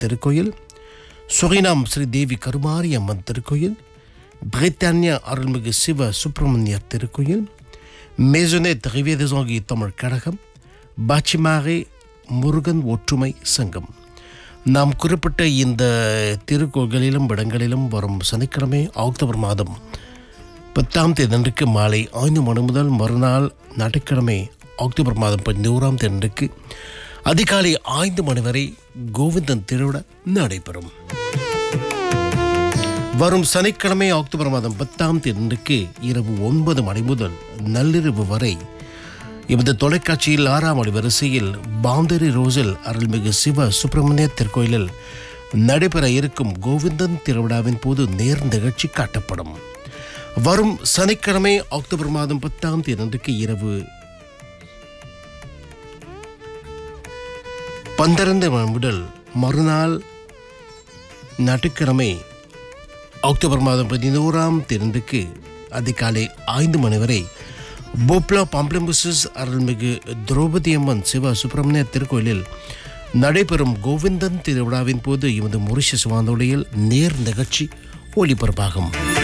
திருக்கோயில் சுகைனாம் ஸ்ரீ தேவி கருமாரி அம்மன் திருக்கோயில் பிரித்தானியா அருள்மிகு சிவ சுப்பிரமணியர் திருக்கோயில் மேசனேத் ரிவேதசோகி தமிழ் கழகம் பாச்சிமாரே முருகன் ஒற்றுமை சங்கம் நாம் குறிப்பிட்ட இந்த திருக்கோயில்களிலும் இடங்களிலும் வரும் சனிக்கிழமை அக்டோபர் மாதம் பத்தாம் தேதியன்றைக்கு மாலை ஐந்து மணி முதல் மறுநாள் ஞாயிற்றுக்கிழமை அக்டோபர் மாதம் பதினோராம் தேதியன்றைக்கு அதிகாலை ஐந்து மணி வரை கோவிந்தன் திருவிழா நடைபெறும் வரும் சனிக்கிழமை அக்டோபர் மாதம் பத்தாம் தேதிக்கு இரவு ஒன்பது மணி முதல் நள்ளிரவு வரை இவரது தொலைக்காட்சியில் ஆறாம் மணி வரிசையில் பாந்தரி ரோஸில் அருள்மிகு சிவ சுப்பிரமணிய திருக்கோயிலில் நடைபெற இருக்கும் கோவிந்தன் திருவிழாவின் போது நேர் நிகழ்ச்சி காட்டப்படும் வரும் சனிக்கிழமை அக்டோபர் மாதம் பத்தாம் தேதிக்கு இரவு பன்னிரண்டு மணி முதல் மறுநாள் ஞாயிற்றுக்கிழமை அக்டோபர் மாதம் பதினோராம் தேதிக்கு அதிகாலை ஐந்து மணி வரை போப்லா பாம்ப்ளம்புசஸ் அருள்மிகு திரௌபதி அம்மன் சிவ சுப்பிரமணிய திருக்கோயிலில் நடைபெறும் கோவிந்தன் திருவிழாவின் போது எமது மொரிஷியஸ் வானொலியில் நேர் நிகழ்ச்சி ஒளிபரப்பாகும்